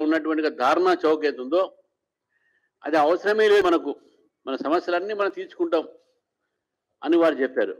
ఉన్నటువంటి ధారణా చౌక్ ఏతుందో అది అవసరమే లేదు మనకు మన సమస్యలన్నీ మనం తీర్చుకుంటాం అని వారు చెప్పారు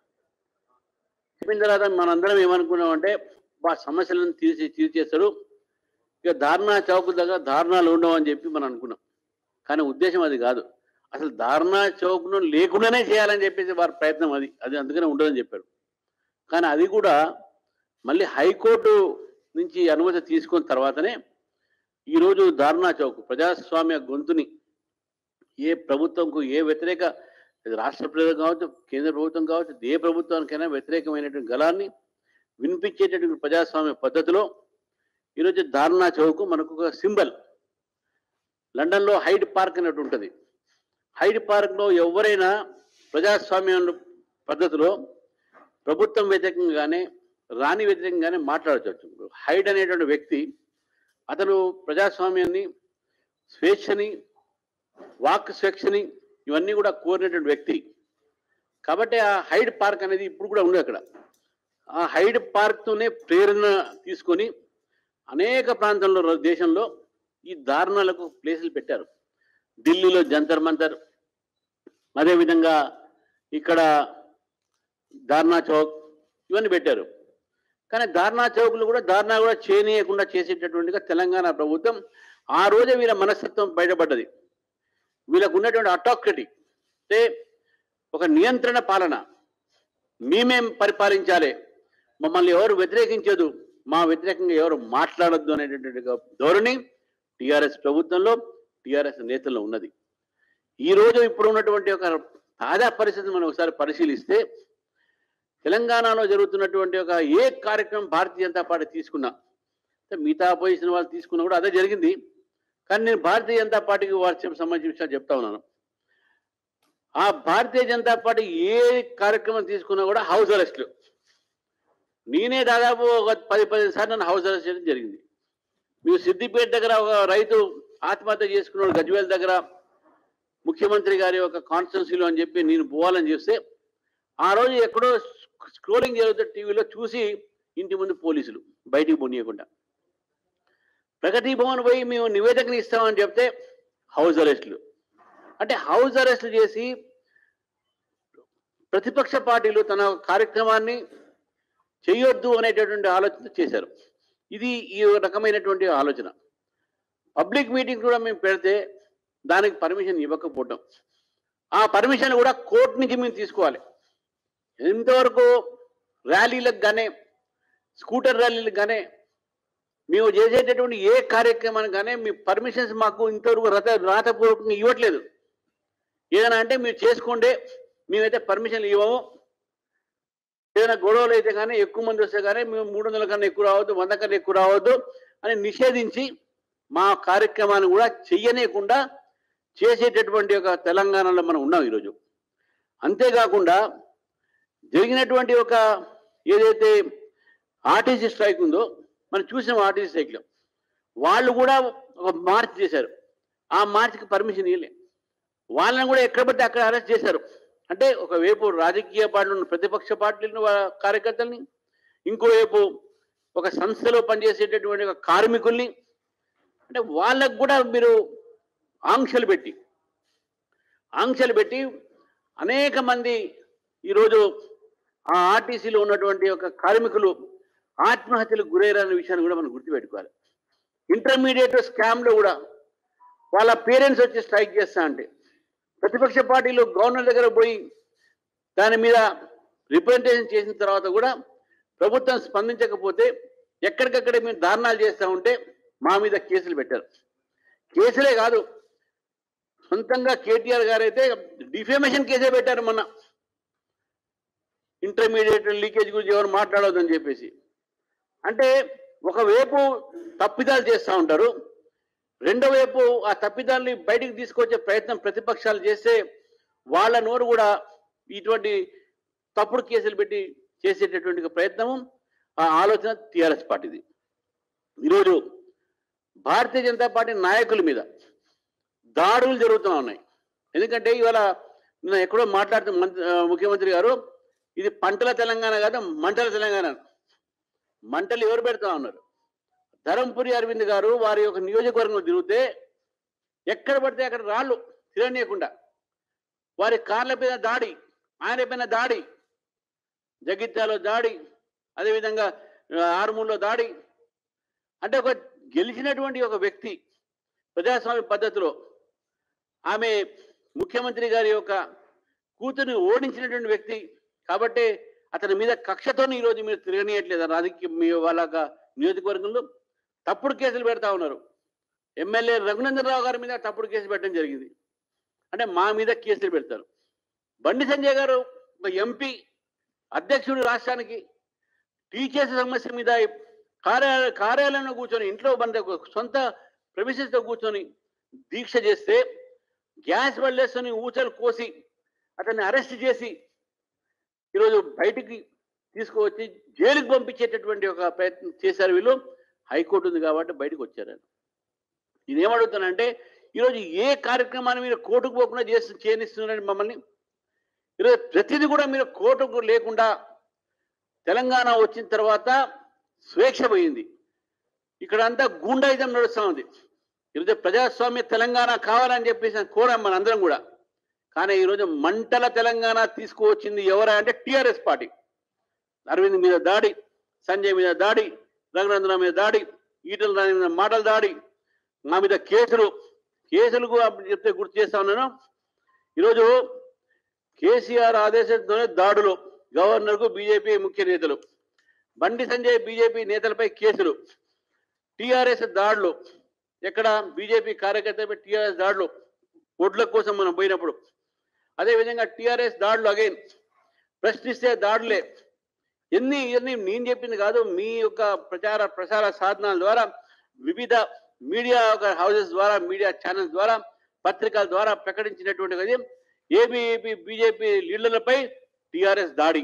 చెప్పిన తర్వాత మనందరం ఏమనుకున్నాం అంటే మా సమస్యలను తీర్చి తీర్చేస్తారు ఇక ధారణా చౌక్ దగ్గర ధారణాలు ఉండవు అని చెప్పి మనం అనుకున్నాం కానీ ఉద్దేశం అది కాదు అసలు ధారణా చౌక్ను లేకుండానే చేయాలని చెప్పేసి వారి ప్రయత్నం అది అది అందుకనే ఉండదని చెప్పారు కానీ అది కూడా మళ్ళీ హైకోర్టు నుంచి అనుమతి తీసుకున్న తర్వాతనే ఈరోజు ధారణా చౌక్ ప్రజాస్వామ్య గొంతుని ఏ ప్రభుత్వంకు ఏ వ్యతిరేక ఇది రాష్ట్ర ప్రభుత్వం కావచ్చు కేంద్ర ప్రభుత్వం కావచ్చు ఏ ప్రభుత్వానికైనా వ్యతిరేకమైనటువంటి గలాన్ని వినిపించేటటువంటి ప్రజాస్వామ్య పద్ధతిలో ఈరోజు ధారణా చౌక్ మనకు ఒక సింబల్ లండన్లో హైడ్ పార్క్ అన్నట్టు ఉంటుంది హైడ్ పార్క్లో ఎవరైనా ప్రజాస్వామ్యం పద్ధతిలో ప్రభుత్వం వ్యతిరేకంగానే రాణి వ్యతిరేకంగానే మాట్లాడచ్చు హైడ్ అనేటువంటి వ్యక్తి అతను ప్రజాస్వామ్యాన్ని స్వేచ్ఛని వాక్ స్వేచ్ఛని ఇవన్నీ కూడా కోరినటువంటి వ్యక్తి కాబట్టి ఆ హైడ్ పార్క్ అనేది ఇప్పుడు కూడా ఉంది అక్కడ ఆ హైడ్ పార్క్తోనే ప్రేరణ తీసుకొని అనేక ప్రాంతంలో ర- దేశంలో ఈ దారుణాలకు ప్లేసులు పెట్టారు ఢిల్లీలో జంతర్ మంతర్ అదేవిధంగా ఇక్కడ ధార్నా చౌక్ ఇవన్నీ పెట్టారు కానీ ధార్నా చౌక్లు కూడా ధార్నా కూడా చేయనీయకుండా చేసేటటువంటిగా తెలంగాణ ప్రభుత్వం ఆ రోజే వీళ్ళ మనస్తత్వం బయటపడ్డది వీళ్ళకు ఉన్నటువంటి అటాక్రటీ అంటే ఒక నియంత్రణ పాలన మేమేం పరిపాలించాలి మమ్మల్ని ఎవరు వ్యతిరేకించదు మా వ్యతిరేకంగా ఎవరు మాట్లాడొద్దు అనేటటువంటి ధోరణి టిఆర్ఎస్ ప్రభుత్వంలో టిఆర్ఎస్ నేతల్లో ఉన్నది ఈ రోజు ఇప్పుడు ఉన్నటువంటి ఒక తాజా పరిస్థితిని మనం ఒకసారి పరిశీలిస్తే తెలంగాణలో జరుగుతున్నటువంటి ఒక ఏ కార్యక్రమం భారతీయ జనతా పార్టీ తీసుకున్నా అంటే మిగతా అపోజిషన్ వాళ్ళు తీసుకున్నా కూడా అదే జరిగింది కానీ నేను భారతీయ జనతా పార్టీకి వారి సంబంధించిన విషయాలు చెప్తా ఉన్నాను ఆ భారతీయ జనతా పార్టీ ఏ కార్యక్రమం తీసుకున్నా కూడా హౌస్ అరెస్ట్లు నేనే దాదాపు ఒక పది పదిహేను సార్లు నన్ను హౌస్ అరెస్ట్ చేయడం జరిగింది మీరు సిద్దిపేట దగ్గర ఒక రైతు ఆత్మహత్య చేసుకున్నాడు గజ్వేల్ దగ్గర ముఖ్యమంత్రి గారి యొక్క కాన్స్టిట్యున్సీలో అని చెప్పి నేను పోవాలని చేస్తే ఆ రోజు ఎక్కడో స్క్రోలింగ్ జరుగుతుంది టీవీలో చూసి ఇంటి ముందు పోలీసులు బయటికి పోనీయకుండా ప్రగతి భవన్ పోయి మేము నివేదికను ఇస్తామని చెప్తే హౌస్ అరెస్టులు అంటే హౌస్ అరెస్టులు చేసి ప్రతిపక్ష పార్టీలు తన కార్యక్రమాన్ని చేయొద్దు అనేటటువంటి ఆలోచన చేశారు ఇది ఈ రకమైనటువంటి ఆలోచన పబ్లిక్ మీటింగ్ కూడా మేము పెడితే దానికి పర్మిషన్ ఇవ్వకపోవటం ఆ పర్మిషన్ కూడా కోర్టు నుంచి మేము తీసుకోవాలి ఇంతవరకు ర్యాలీలకు కానీ స్కూటర్ ర్యాలీలకు కానీ మేము చేసేటటువంటి ఏ కార్యక్రమానికి కానీ మీ పర్మిషన్స్ మాకు ఇంతవరకు రత రాతపూర్వకంగా ఇవ్వట్లేదు ఏదైనా అంటే మీరు చేసుకోండి మేమైతే పర్మిషన్ ఇవ్వము ఏదైనా గొడవలు అయితే కానీ ఎక్కువ మంది వస్తే కానీ మేము మూడు వందల కన్నా ఎక్కువ రావద్దు వంద కన్నా ఎక్కువ రావద్దు అని నిషేధించి మా కార్యక్రమాన్ని కూడా చెయ్యనేకుండా చేసేటటువంటి ఒక తెలంగాణలో మనం ఉన్నాం ఈరోజు అంతేకాకుండా జరిగినటువంటి ఒక ఏదైతే ఆర్టీసీ స్ట్రైక్ ఉందో మనం చూసాం ఆర్టీసీ స్ట్రైక్లో వాళ్ళు కూడా ఒక మార్చ్ చేశారు ఆ మార్చ్కి పర్మిషన్ ఇవ్వలే వాళ్ళని కూడా ఎక్కడ పడితే అక్కడ అరెస్ట్ చేశారు అంటే ఒకవైపు రాజకీయ పార్టీలు ప్రతిపక్ష పార్టీలను వా- కార్యకర్తల్ని ఇంకోవైపు ఒక సంస్థలో పనిచేసేటటువంటి ఒక కార్మికుల్ని అంటే వాళ్ళకు కూడా మీరు ఆంక్షలు పెట్టి ఆంక్షలు పెట్టి అనేక మంది ఈరోజు ఆ ఆర్టీసీలో ఉన్నటువంటి ఒక కార్మికులు ఆత్మహత్యలకు గురయ్యారనే విషయాన్ని కూడా మనం గుర్తుపెట్టుకోవాలి ఇంటర్మీడియట్ స్కామ్లో కూడా వాళ్ళ పేరెంట్స్ వచ్చి స్ట్రైక్ చేస్తా అంటే ప్రతిపక్ష పార్టీలు గవర్నర్ దగ్గర పోయి దాని మీద రిప్రజెంటేషన్ చేసిన తర్వాత కూడా ప్రభుత్వం స్పందించకపోతే ఎక్కడికక్కడ మేము దారుణాలు చేస్తూ ఉంటే మా మీద కేసులు పెట్టారు కేసులే కాదు సొంతంగా కేటీఆర్ గారు అయితే డిఫేమేషన్ కేసే పెట్టారు మొన్న ఇంటర్మీడియట్ లీకేజ్ గురించి ఎవరు మాట్లాడవద్దని చెప్పేసి అంటే ఒకవైపు తప్పిదాలు చేస్తూ ఉంటారు రెండో వైపు ఆ తప్పిదాల్ని బయటికి తీసుకొచ్చే ప్రయత్నం ప్రతిపక్షాలు చేస్తే వాళ్ళ నోరు కూడా ఇటువంటి తప్పుడు కేసులు పెట్టి చేసేటటువంటి ఒక ప్రయత్నము ఆ ఆలోచన టిఆర్ఎస్ పార్టీది ఈరోజు భారతీయ జనతా పార్టీ నాయకుల మీద దాడులు జరుగుతూ ఉన్నాయి ఎందుకంటే ఇవాళ నిన్న ఎక్కడో మాట్లాడుతూ మంత్రి ఆ, ముఖ్యమంత్రి గారు ఇది పంటల తెలంగాణ కాదు మంటల తెలంగాణ మంటలు ఎవరు పెడతా ఉన్నారు ధరంపురి అరవింద్ గారు వారి యొక్క నియోజకవర్గంలో తిరిగితే ఎక్కడ పడితే అక్కడ రాళ్ళు తిరగనీయకుండా వారి కార్ల మీద దాడి ఆయన పైన దాడి జగిత్యాలో దాడి అదేవిధంగా ఆ, ఆరుమూరులో దాడి అంటే ఒక గెలిచినటువంటి ఒక వ్యక్తి ప్రజాస్వామ్య పద్ధతిలో ఆమె ముఖ్యమంత్రి గారి యొక్క కూతురిని ఓడించినటువంటి వ్యక్తి కాబట్టి అతని మీద కక్షతో ఈరోజు మీరు తిరగనీయట్లేదు రాజకీయ మీ వాళ్ళ యొక్క నియోజకవర్గంలో తప్పుడు కేసులు పెడతా ఉన్నారు ఎమ్మెల్యే రఘునందన్ రావు గారి మీద తప్పుడు కేసు పెట్టడం జరిగింది అంటే మా మీద కేసులు పెడతారు బండి సంజయ్ గారు ఒక ఎంపీ అధ్యక్షుడు రాష్ట్రానికి టీచర్స్ సమస్య మీద కార్యాలయ కార్యాలయంలో కూర్చొని ఇంట్లో బంద సొంత ప్రమిసెస్తో కూర్చొని దీక్ష చేస్తే గ్యాస్ వల్లేసుకొని ఊచలు కోసి అతన్ని అరెస్ట్ చేసి ఈరోజు బయటికి తీసుకువచ్చి జైలుకి పంపించేటటువంటి ఒక ప్రయత్నం చేశారు వీళ్ళు హైకోర్టు ఉంది కాబట్టి బయటకు వచ్చారు నేనేమడుగుతానంటే ఈరోజు ఏ కార్యక్రమాన్ని మీరు కోర్టుకు పోకుండా చేసి చేయనిస్తున్నారండి మమ్మల్ని ఈరోజు ప్రతిదీ కూడా మీరు కోర్టుకు లేకుండా తెలంగాణ వచ్చిన తర్వాత స్వేచ్ఛ పోయింది ఇక్కడ అంతా గూండాయిజం నడుస్తూ ఉంది ఈరోజు ప్రజాస్వామ్య తెలంగాణ కావాలని చెప్పేసి కోరాం మనందరం కూడా కానీ ఈరోజు మంటల తెలంగాణ తీసుకువచ్చింది ఎవరా అంటే టిఆర్ఎస్ పార్టీ అరవింద్ మీద దాడి సంజయ్ మీద దాడి రఘునందన మీద దాడి ఈటల రాణి మీద మాటల దాడి మా మీద కేసులు కేసులు కూడా అప్పుడు చెప్తే గుర్తు చేస్తా ఉన్నాను ఈరోజు కేసీఆర్ ఆదేశంతోనే దాడులు గవర్నర్కు బీజేపీ ముఖ్య నేతలు బండి సంజయ్ బీజేపీ నేతలపై కేసులు టిఆర్ఎస్ దాడులు ఎక్కడ బీజేపీ కార్యకర్తలపై టిఆర్ఎస్ దాడులు ఓట్ల కోసం మనం పోయినప్పుడు అదేవిధంగా టిఆర్ఎస్ దాడులు అగైన్ ప్రశ్నిస్తే దాడులే ఎన్ని ఇవన్నీ నేను చెప్పింది కాదు మీ యొక్క ప్రచార ప్రసార సాధనాల ద్వారా వివిధ మీడియా హౌసెస్ ద్వారా మీడియా ఛానల్స్ ద్వారా పత్రికల ద్వారా ప్రకటించినటువంటి ఏబీఏపీ బీజేపీ లీడర్లపై టిఆర్ఎస్ దాడి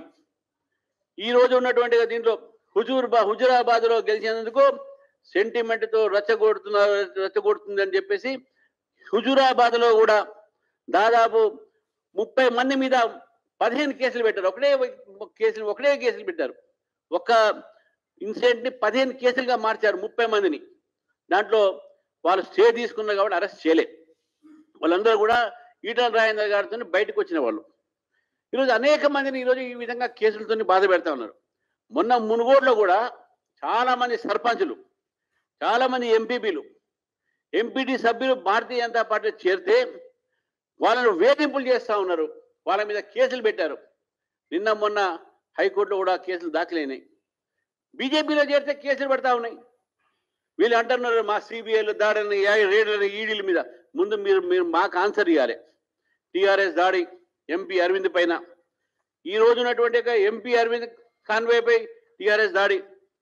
ఈ రోజు ఉన్నటువంటి దీంట్లో హుజూర్ హుజురాబాద్ లో గెలిచినందుకు సెంటిమెంట్ తో రెచ్చగొడుతున్నారు రెచ్చగొడుతుంది అని చెప్పేసి హుజూరాబాద్ లో కూడా దాదాపు ముప్పై మంది మీద పదిహేను కేసులు పెట్టారు ఒకటే కేసులు ఒకటే కేసులు పెట్టారు ఒక ఇన్సిడెంట్ ని పదిహేను కేసులుగా మార్చారు ముప్పై మందిని దాంట్లో వాళ్ళు స్టే తీసుకున్నారు కాబట్టి అరెస్ట్ చేయలే వాళ్ళందరూ కూడా ఈటల రాజేంద్ర గారితో బయటకు వచ్చిన వాళ్ళు ఈరోజు అనేక మందిని ఈరోజు ఈ విధంగా కేసులతో బాధ పెడతా ఉన్నారు మొన్న మునుగోడులో కూడా చాలా మంది సర్పంచులు చాలా మంది ఎంపీపీలు ఎంపీటీ సభ్యులు భారతీయ జనతా పార్టీ చేరితే వాళ్ళను వేధింపులు చేస్తా ఉన్నారు వాళ్ళ మీద కేసులు పెట్టారు నిన్న మొన్న హైకోర్టులో కూడా కేసులు దాఖలైనాయి బీజేపీలో చేరితే కేసులు పెడతా ఉన్నాయి వీళ్ళు అంటున్నారు మా సిబిఐలు దాడిని రేడ్లని ఈడీల మీద ముందు మీరు మీరు మాకు ఆన్సర్ ఇవ్వాలి టిఆర్ఎస్ దాడి ఎంపీ అరవింద్ పైన ఈ రోజు ఉన్నటువంటి ఒక ఎంపీ అరవింద్ కాన్వే పై టిఆర్ఎస్ దాడి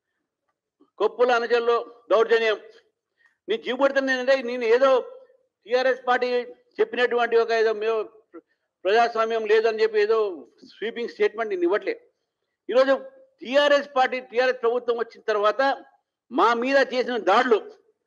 కొప్పుల అనజల్లో దౌర్జన్యం నీ చూపెడుతున్నా నేనంటే నేను ఏదో టిఆర్ఎస్ పార్టీ చెప్పినటువంటి ఒక ఏదో మేము ప్రజాస్వామ్యం లేదని చెప్పి ఏదో స్వీపింగ్ స్టేట్మెంట్ నేను ఇవ్వట్లే ఈరోజు టిఆర్ఎస్ పార్టీ టిఆర్ఎస్ ప్రభుత్వం వచ్చిన తర్వాత మా మీద చేసిన దాడులు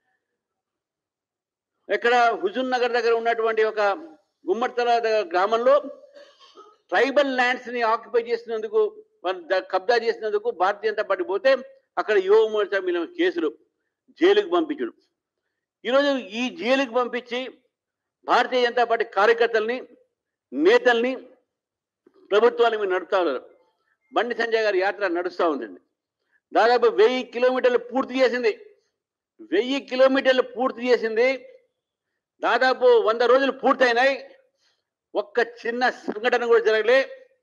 ఇక్కడ హుజూర్ నగర్ దగ్గర ఉన్నటువంటి ఒక గుమ్మడితల దగ్గర గ్రామంలో ట్రైబల్ ల్యాండ్స్ ని ఆక్యుపై చేసినందుకు వాళ్ళు ద- కబ్జా చేసినందుకు భారతీయ జనతా పార్టీ పోతే అక్కడ యువ మోర్చా మీద కేసులు జైలుకు పంపించడం ఈరోజు ఈ జైలుకు పంపించి భారతీయ జనతా పార్టీ కార్యకర్తల్ని నేతల్ని ప్రభుత్వాన్ని మీరు నడుపుతా ఉన్నారు బండి సంజయ్ గారి యాత్ర నడుస్తూ ఉందండి దాదాపు వెయ్యి కిలోమీటర్లు పూర్తి చేసింది వెయ్యి కిలోమీటర్లు పూర్తి చేసింది దాదాపు వంద రోజులు పూర్తయినాయి ఒక్క చిన్న సంఘటన కూడా జరగలే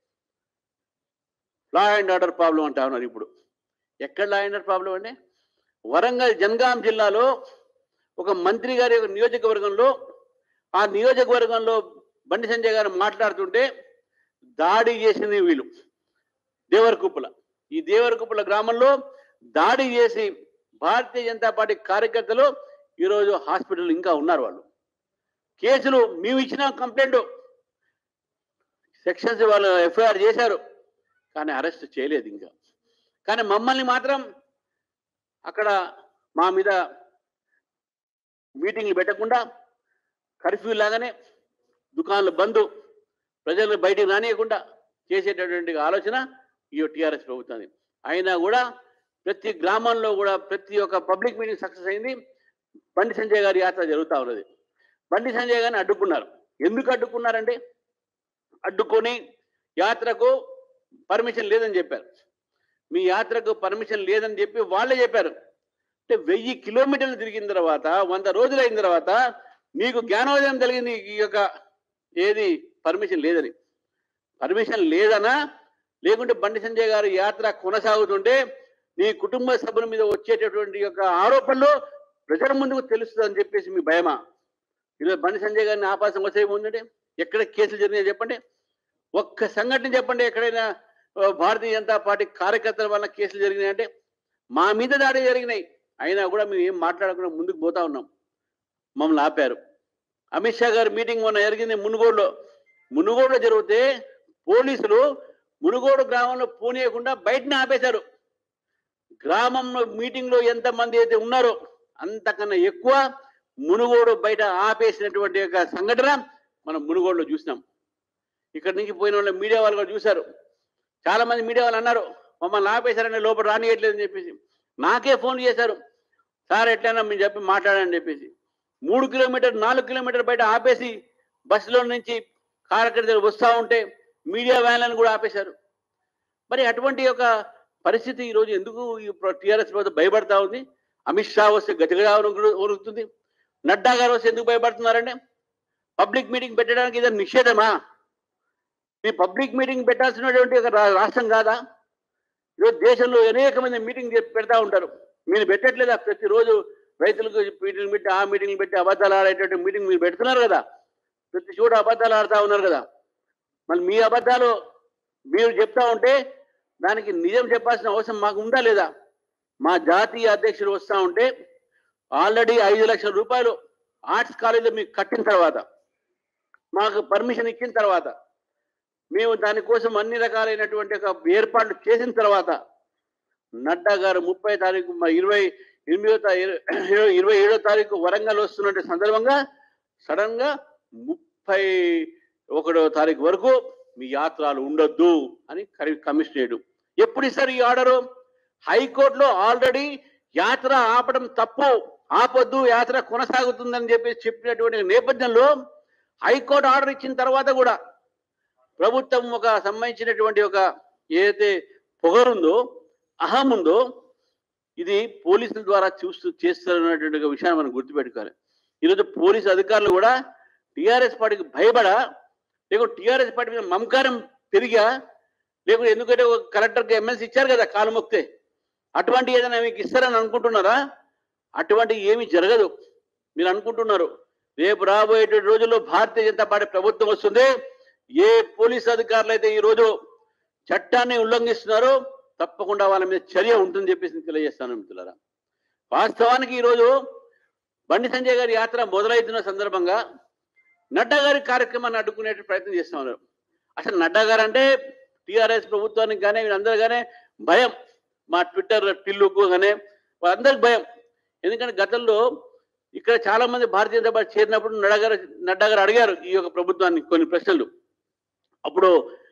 లా అండ్ ఆర్డర్ ప్రాబ్లం అంటా ఉన్నారు ఇప్పుడు ఎక్కడ లా అండ్ ఆర్డర్ ప్రాబ్లం అండి వరంగల్ జనగాం జిల్లాలో ఒక మంత్రి గారి యొక్క నియోజకవర్గంలో ఆ నియోజకవర్గంలో బండి సంజయ్ గారు మాట్లాడుతుంటే దాడి చేసింది వీళ్ళు దేవరకుప్పల ఈ దేవరకుప్పల గ్రామంలో దాడి చేసి భారతీయ జనతా పార్టీ కార్యకర్తలు ఈరోజు హాస్పిటల్ ఇంకా ఉన్నారు వాళ్ళు కేసులు మేము ఇచ్చిన కంప్లైంట్ సెక్షన్స్ వాళ్ళు ఎఫ్ఐఆర్ చేశారు కానీ అరెస్ట్ చేయలేదు ఇంకా కానీ మమ్మల్ని మాత్రం అక్కడ మా మీద మీటింగ్లు పెట్టకుండా కర్ఫ్యూ లాగానే దుకాణాలు బంద్ ప్రజలను బయటికి రానియకుండా చేసేటటువంటి ఆలోచన ఈ టీఆర్ఎస్ ప్రభుత్వాన్ని అయినా కూడా ప్రతి గ్రామంలో కూడా ప్రతి ఒక్క పబ్లిక్ మీటింగ్ సక్సెస్ అయింది బండి సంజయ్ గారి యాత్ర జరుగుతూ ఉన్నది బండి సంజయ్ గారిని అడ్డుకున్నారు ఎందుకు అడ్డుకున్నారంటే అడ్డుకొని యాత్రకు పర్మిషన్ లేదని చెప్పారు మీ యాత్రకు పర్మిషన్ లేదని చెప్పి వాళ్ళే చెప్పారు అంటే వెయ్యి కిలోమీటర్లు తిరిగిన తర్వాత వంద రోజులు అయిన తర్వాత నీకు జ్ఞానోదయం కలిగింది ఈ యొక్క ఏది పర్మిషన్ లేదని పర్మిషన్ లేదనా లేకుంటే బండి సంజయ్ గారి యాత్ర కొనసాగుతుంటే నీ కుటుంబ సభ్యుల మీద వచ్చేటటువంటి యొక్క ఆరోపణలు ప్రజల ముందుకు తెలుస్తుంది అని చెప్పేసి మీ భయమా ఈరోజు బండి సంజయ్ గారిని ఆపాసం వస్తే ఉందండి ఎక్కడ కేసులు జరిగినాయో చెప్పండి ఒక్క సంఘటన చెప్పండి ఎక్కడైనా ఆ, భారతీయ జనతా పార్టీ కార్యకర్తల వల్ల కేసులు జరిగినాయంటే మా మీద దాడి జరిగినాయి అయినా కూడా మేము ఏం మాట్లాడకుండా ముందుకు పోతా ఉన్నాం మమ్మల్ని ఆపారు అమిత్ షా గారి మీటింగ్ మొన్న జరిగింది మునుగోడులో మునుగోడులో జరిగితే పోలీసులు మునుగోడు గ్రామంలో పోనీయకుండా బయటనే ఆపేశారు గ్రామంలో మీటింగ్ లో ఎంత మంది అయితే ఉన్నారో అంతకన్నా ఎక్కువ మునుగోడు బయట ఆపేసినటువంటి యొక్క సంఘటన మనం మునుగోడులో చూసినాం ఇక్కడ నుంచి పోయిన వాళ్ళు మీడియా వాళ్ళు కూడా చూశారు చాలా మంది మీడియా వాళ్ళు అన్నారు మమ్మల్ని ఆపేశారని లోపల రానియట్లేదని చెప్పేసి నాకే ఫోన్ చేశారు సార్ ఎట్లయినా మీరు చెప్పి మాట్లాడని చెప్పేసి మూడు కిలోమీటర్ నాలుగు కిలోమీటర్ బయట ఆపేసి బస్సులో నుంచి కార్యకర్తలు వస్తూ ఉంటే మీడియా వ్యాన్లను కూడా ఆపేశారు మరి అటువంటి యొక్క పరిస్థితి ఈరోజు ఎందుకు ఈ టీఆర్ఎస్ ప్రభుత్వం భయపడతా ఉంది అమిత్ షా వస్తే గతిగా ఉరుకుతుంది నడ్డా గారు వస్తే ఎందుకు భయపడుతున్నారంటే పబ్లిక్ మీటింగ్ పెట్టడానికి ఇది నిషేధమా ఈ పబ్లిక్ మీటింగ్ పెట్టాల్సినటువంటి ఒక రా- రాష్ట్రం కాదా ఈరోజు దేశంలో అనేక మంది మీటింగ్ చేసి పెడతా ఉంటారు మీరు పెట్టట్లేదా ప్రతిరోజు రైతులకు మీటింగ్ పెట్టి ఆ మీటింగ్ పెట్టి అబద్ధాలు ఆడేటటువంటి మీటింగ్ మీరు పెడుతున్నారు కదా ప్రతి చోట అబద్ధాలు ఆడుతూ ఉన్నారు కదా మరి మీ అబద్ధాలు మీరు చెప్తా ఉంటే దానికి నిజం చెప్పాల్సిన అవసరం మాకు ఉందా లేదా మా జాతీయ అధ్యక్షుడు వస్తా ఉంటే ఆల్రెడీ ఐదు లక్షల రూపాయలు ఆర్ట్స్ కాలేజీలో మీకు కట్టిన తర్వాత మాకు పర్మిషన్ ఇచ్చిన తర్వాత మేము దానికోసం అన్ని రకాలైనటువంటి ఒక ఏర్పాట్లు చేసిన తర్వాత నడ్డా గారు ముప్పై తారీఖు మ- ఇరవై ఎనిమిదో తారీఖు ఇరవై ఏడో తారీఖు వరంగల్ వస్తున్న సందర్భంగా సడన్ గా ముప్పై ఒకటో తారీఖు వరకు మీ యాత్రలు ఉండొద్దు అని కరి- కమిషన్ చేయడం ఎప్పుడు ఇస్తారు ఈ ఆర్డరు హైకోర్టులో ఆల్రెడీ యాత్ర ఆపడం తప్పు ఆపొద్దు యాత్ర కొనసాగుతుందని చెప్పి చెప్పినటువంటి నేపథ్యంలో హైకోర్టు ఆర్డర్ ఇచ్చిన తర్వాత కూడా ప్రభుత్వం ఒక సంబంధించినటువంటి ఒక ఏదైతే పొగరుందో అహం ఉందో ఇది పోలీసుల ద్వారా చూస్తూ చేస్తున్నటువంటి ఒక విషయాన్ని మనం గుర్తుపెట్టుకోవాలి ఈరోజు పోలీసు అధికారులు కూడా టిఆర్ఎస్ పార్టీకి భయపడ లేకుంటే టిఆర్ఎస్ పార్టీ మీద మమకారం పెరిగా లేకుంటే ఎందుకంటే ఒక కలెక్టర్కి ఎమ్మెల్సీ ఇచ్చారు కదా కాలు మొక్తే అటువంటి ఏదైనా మీకు ఇస్తారని అనుకుంటున్నారా అటువంటి ఏమీ జరగదు మీరు అనుకుంటున్నారు రేపు రాబోయే రోజుల్లో భారతీయ జనతా పార్టీ ప్రభుత్వం వస్తుంది ఏ పోలీస్ అధికారులు అయితే ఈ రోజు చట్టాన్ని ఉల్లంఘిస్తున్నారో తప్పకుండా వాళ్ళ మీద చర్య ఉంటుందని చెప్పేసి నేను తెలియజేస్తాను మిత్రులారా వాస్తవానికి ఈరోజు బండి సంజయ్ గారి యాత్ర మొదలవుతున్న సందర్భంగా నడ్డా గారి కార్యక్రమాన్ని అడ్డుకునే ప్రయత్నం చేస్తా ఉన్నారు అసలు నడ్డా గారు అంటే టిఆర్ఎస్ ప్రభుత్వానికి కానీ వీళ్ళందరూ కానీ భయం మా ట్విట్టర్ టిల్లుకు కానీ వాళ్ళందరికి భయం ఎందుకంటే గతంలో ఇక్కడ చాలా మంది భారతీయ జనతా పార్టీ చేరినప్పుడు నడ్డా గారు నడ్డా గారు అడిగారు ఈ యొక్క ప్రభుత్వాన్ని కొన్ని ప్రశ్నలు అప్పుడు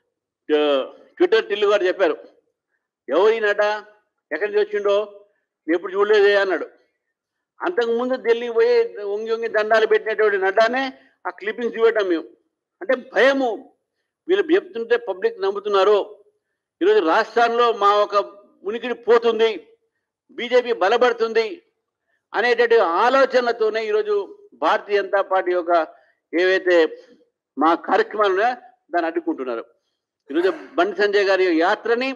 ఆ, ట్విట్టర్ టిల్లు గారు చెప్పారు ఎవరు ఈ నడ్డా ఎక్కడి నుంచి వచ్చిండో నేను ఎప్పుడు చూడలేదే అన్నాడు అంతకుముందు ఢిల్లీ పోయి వంగి వంగి దండాలు పెట్టినటువంటి నడ్డానే ఆ క్లిప్పింగ్స్ చూపెట్టాం మేము అంటే భయము వీళ్ళు చెప్తుంటే పబ్లిక్ నమ్ముతున్నారు ఈరోజు రాష్ట్రాల్లో మా ఒక ఉనికిడి పోతుంది బీజేపీ బలపడుతుంది అనేటటువంటి ఆలోచనతోనే ఈరోజు భారతీయ జనతా పార్టీ యొక్క ఏవైతే మా కార్యక్రమాలు ఉన్నాయో దాన్ని అడ్డుకుంటున్నారు ఈరోజు బండి సంజయ్ గారి యాత్రని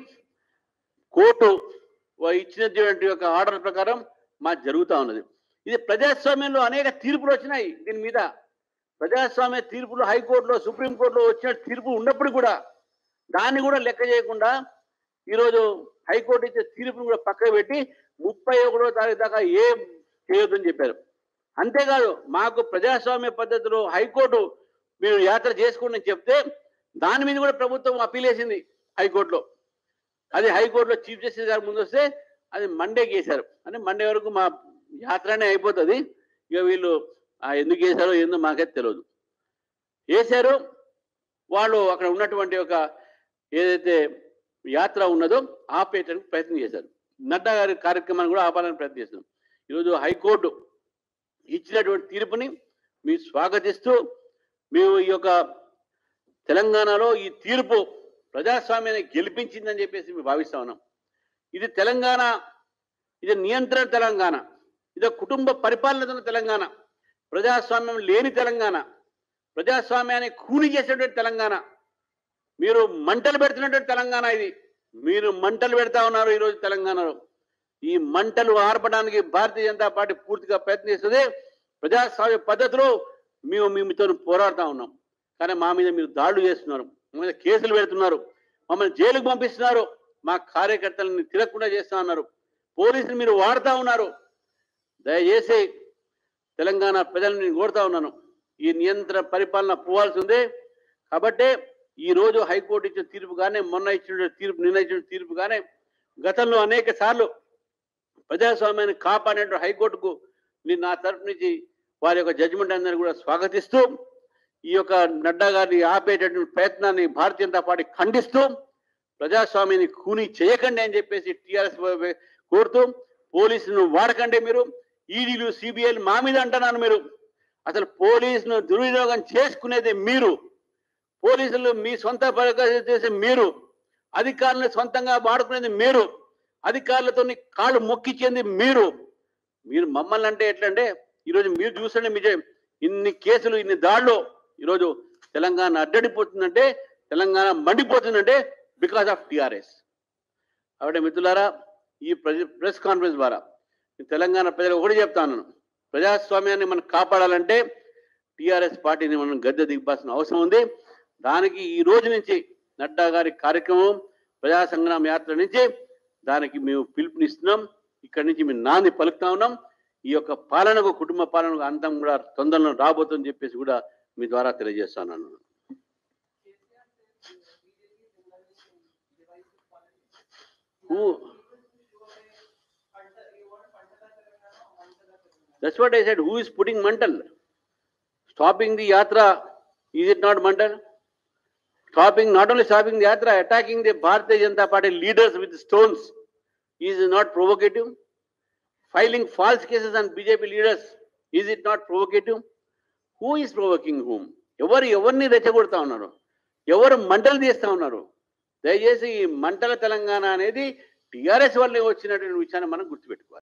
కోర్టు వా- ఇచ్చినటువంటి యొక్క ఆర్డర్ ప్రకారం మా జరుగుతా ఉన్నది ఇది ప్రజాస్వామ్యంలో అనేక తీర్పులు వచ్చినాయి దీని మీద ప్రజాస్వామ్య తీర్పులు హైకోర్టులో సుప్రీంకోర్టులో వచ్చిన తీర్పు ఉన్నప్పుడు కూడా దాన్ని కూడా లెక్క చేయకుండా ఈరోజు హైకోర్టు ఇచ్చే తీర్పును కూడా పక్కన పెట్టి ముప్పై ఒకటో తారీఖు దాకా ఏం చేయొద్దని చెప్పారు అంతేకాదు మాకు ప్రజాస్వామ్య పద్ధతిలో హైకోర్టు మీరు యాత్ర చేసుకోండి అని చెప్తే దాని మీద కూడా ప్రభుత్వం అప్పీల్ చేసింది హైకోర్టులో అది హైకోర్టులో చీఫ్ జస్టిస్ గారు ముందు వస్తే అది మండే చేశారు అంటే మండే వరకు మా యాత్రనే అయిపోతుంది ఇక వీళ్ళు ఆ ఎందుకు చేశారో ఏందో మాకైతే తెలియదు వేశారు వాళ్ళు అక్కడ ఉన్నటువంటి ఒక ఏదైతే యాత్ర ఉన్నదో ఆపేయడానికి ప్రయత్నం చేశారు నడ్డా గారి కార్యక్రమాన్ని కూడా ఆపాలని ప్రయత్నం చేస్తున్నాం ఈరోజు హైకోర్టు ఇచ్చినటువంటి తీర్పుని మీరు స్వాగతిస్తూ మేము ఈ యొక్క తెలంగాణలో ఈ తీర్పు ప్రజాస్వామ్యాన్ని గెలిపించిందని చెప్పేసి మేము భావిస్తా ఉన్నాం ఇది తెలంగాణ ఇది నియంత్రణ తెలంగాణ ఇది కుటుంబ పరిపాలన ఉన్న తెలంగాణ ప్రజాస్వామ్యం లేని తెలంగాణ ప్రజాస్వామ్యాన్ని కూని చేసేటువంటి తెలంగాణ మీరు మంటలు పెడుతున్నటువంటి తెలంగాణ ఇది మీరు మంటలు పెడతా ఉన్నారు ఈరోజు తెలంగాణలో ఈ మంటలు ఆర్పడానికి భారతీయ జనతా పార్టీ పూర్తిగా ప్రయత్నిస్తుంది ప్రజాస్వామ్య పద్ధతిలో మేము మీతో పోరాడుతా ఉన్నాం కానీ మా మీద మీరు దాడులు చేస్తున్నారు మా మీద కేసులు పెడుతున్నారు మమ్మల్ని జైలుకు పంపిస్తున్నారు మా కార్యకర్తలని తిరగకుండా చేస్తా ఉన్నారు పోలీసులు మీరు వాడుతా ఉన్నారు దయచేసి తెలంగాణ ప్రజలను నేను కోరుతా ఉన్నాను ఈ నియంత్రణ పరిపాలన పోవాల్సి ఉంది కాబట్టే ఈ రోజు హైకోర్టు ఇచ్చిన తీర్పు కానీ మొన్న ఇచ్చిన తీర్పు నిన్న ఇచ్చిన తీర్పు కానీ గతంలో అనేక సార్లు ప్రజాస్వామ్యాన్ని కాపాడే హైకోర్టుకు నేను నా తరపు నుంచి వారి యొక్క జడ్జిమెంట్ అందరినీ కూడా స్వాగతిస్తూ ఈ యొక్క నడ్డా గారిని ఆపేటటువంటి ప్రయత్నాన్ని భారతీయ జనతా పార్టీ ఖండిస్తూ ప్రజాస్వామ్యాన్ని కూని చేయకండి అని చెప్పేసి టిఆర్ఎస్ కోరుతూ పోలీసులను వాడకండి మీరు ఈడీలు సిబిఐలు మా మీద అంటున్నాను మీరు అసలు పోలీసును దుర్వినియోగం చేసుకునేది మీరు పోలీసులు మీ సొంత పరికరం చేసే మీరు అధికారులను సొంతంగా వాడుకునేది మీరు అధికారులతో కాళ్ళు మొక్కిచ్చేది మీరు మీరు మమ్మల్ని అంటే ఎట్లంటే ఈరోజు మీరు చూసండి మీ ఇన్ని కేసులు ఇన్ని దాడులు ఈరోజు తెలంగాణ అడ్డడిపోతుందంటే తెలంగాణ మండిపోతుందంటే బికాస్ ఆఫ్ టిఆర్ఎస్ కాబట్టి మిత్రులారా ఈ ప్రెస్ ప్రెస్ కాన్ఫరెన్స్ ద్వారా నేను తెలంగాణ ప్రజలకు ఒకటి చెప్తాను ప్రజాస్వామ్యాన్ని మనం కాపాడాలంటే టిఆర్ఎస్ పార్టీని మనం గద్దె దింపాల్సిన అవసరం ఉంది దానికి ఈ రోజు నుంచి నడ్డా గారి కార్యక్రమం ప్రజా సంగ్రామ యాత్ర నుంచి దానికి మేము పిలుపునిస్తున్నాం ఇక్కడి నుంచి మేము నాంది పలుకుతా ఉన్నాం ఈ యొక్క పాలనకు కుటుంబ పాలనకు అంతం కూడా తొందరలో రాబోతుందని చెప్పేసి కూడా మీ ద్వారా తెలియజేస్తాను Who? That's what I said. Who is putting mantle? Stopping the yatra, is it not mantle? Stopping, not only stopping the yatra, attacking the Bharatiya Janata Party leaders with stones is it not provocative? Filing false cases on BJP leaders, is it not provocative? Who is provoking whom? ఎవరు ఎవరిని రెచ్చగొడతా ఉన్నారు ఎవరు మంటలు తీస్తా ఉన్నారు దయచేసి ఈ మంటల తెలంగాణ అనేది టిఆర్ఎస్ వల్లే వచ్చినటువంటి విషయాన్ని మనం గుర్తుపెట్టుకోవాలి